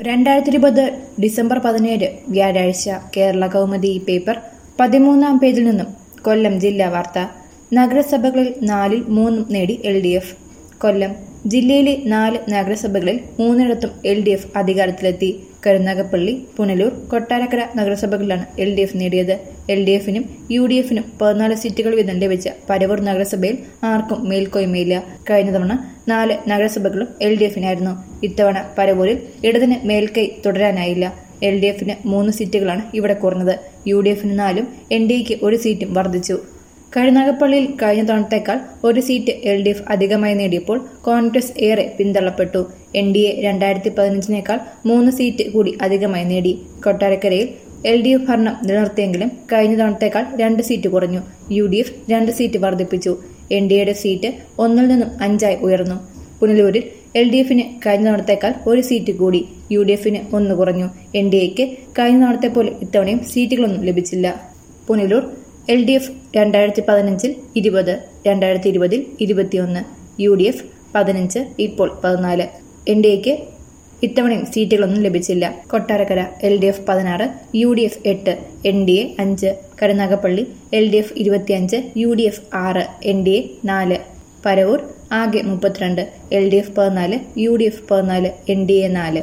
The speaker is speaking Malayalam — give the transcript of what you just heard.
രണ്ടായിരത്തി ഇരുപത് ഡിസംബർ പതിനേഴ് വ്യാഴാഴ്ച കേരള കൗമുദി പേപ്പർ പതിമൂന്നാം പേജിൽ നിന്നും കൊല്ലം ജില്ലാ വാർത്ത നഗരസഭകളിൽ നാലിൽ മൂന്നും നേടി എൽ ഡി എഫ് കൊല്ലം ജില്ലയിലെ നാല് നഗരസഭകളിൽ മൂന്നിടത്തും എൽ ഡി എഫ് അധികാരത്തിലെത്തി കരുനാഗപ്പള്ളി പുനലൂർ കൊട്ടാരക്കര നഗരസഭകളിലാണ് എൽ ഡി എഫ് നേടിയത് എൽ ഡി എഫിനും യു ഡി എഫിനും പതിനാല് സീറ്റുകൾ വീതം ലഭിച്ച പരവൂർ നഗരസഭയിൽ ആർക്കും മേൽക്കോയ്മയില്ല കഴിഞ്ഞ തവണ നാല് നഗരസഭകളും എൽ ഡി എഫിനായിരുന്നു ഇത്തവണ പരവൂരിൽ ഇടതിന് മേൽക്കൈ തുടരാനായില്ല എൽ ഡി എഫിന് മൂന്ന് സീറ്റുകളാണ് ഇവിടെ കുറഞ്ഞത് യു ഡി എഫിന് നാലും എൻ ഡി എക്ക് ഒരു സീറ്റും വർദ്ധിച്ചു കരുനാഗപ്പള്ളിയിൽ കഴിഞ്ഞ തവണത്തേക്കാൾ ഒരു സീറ്റ് എൽ ഡി എഫ് അധികമായി നേടിയപ്പോൾ കോൺഗ്രസ് ഏറെ പിന്തള്ളപ്പെട്ടു എൻ ഡി എ രണ്ടായിരത്തി പതിനഞ്ചിനേക്കാൾ മൂന്ന് സീറ്റ് കൂടി അധികമായി നേടി കൊട്ടാരക്കരയിൽ എൽ ഡി എഫ് ഭരണം നിലനിർത്തിയെങ്കിലും കഴിഞ്ഞ തവണത്തേക്കാൾ രണ്ട് സീറ്റ് കുറഞ്ഞു യു ഡി എഫ് രണ്ട് സീറ്റ് വർദ്ധിപ്പിച്ചു എൻ ഡി എയുടെ സീറ്റ് ഒന്നിൽ നിന്നും അഞ്ചായി ഉയർന്നു പുനലൂരിൽ എൽ ഡി എഫിന് കഴിഞ്ഞ തവണത്തേക്കാൾ ഒരു സീറ്റ് കൂടി യു ഡി എഫിന് ഒന്ന് കുറഞ്ഞു എൻ ഡി എക്ക് കഴിഞ്ഞ തവണത്തെ പോലെ ഇത്തവണയും സീറ്റുകളൊന്നും ലഭിച്ചില്ല പുനലൂർ എൽ ഡി എഫ് രണ്ടായിരത്തി പതിനഞ്ചിൽ ഇരുപത് രണ്ടായിരത്തി ഇരുപതിൽ ഇരുപത്തിയൊന്ന് യു ഡി എഫ് പതിനഞ്ച് ഇപ്പോൾ പതിനാല് എൻ ഡി എക്ക് ഇത്തവണയും സീറ്റുകളൊന്നും ലഭിച്ചില്ല കൊട്ടാരക്കര എൽ ഡി എഫ് പതിനാറ് യു ഡി എഫ് എട്ട് എൻ ഡി എ അഞ്ച് കരുനാഗപ്പള്ളി എൽ ഡി എഫ് ഇരുപത്തിയഞ്ച് യു ഡി എഫ് ആറ് എൻ ഡി എ നാല് പരവൂർ ആകെ മുപ്പത്തിരണ്ട് എൽ ഡി എഫ് പതിനാല് യു ഡി എഫ് പതിനാല് എൻ ഡി എ നാല്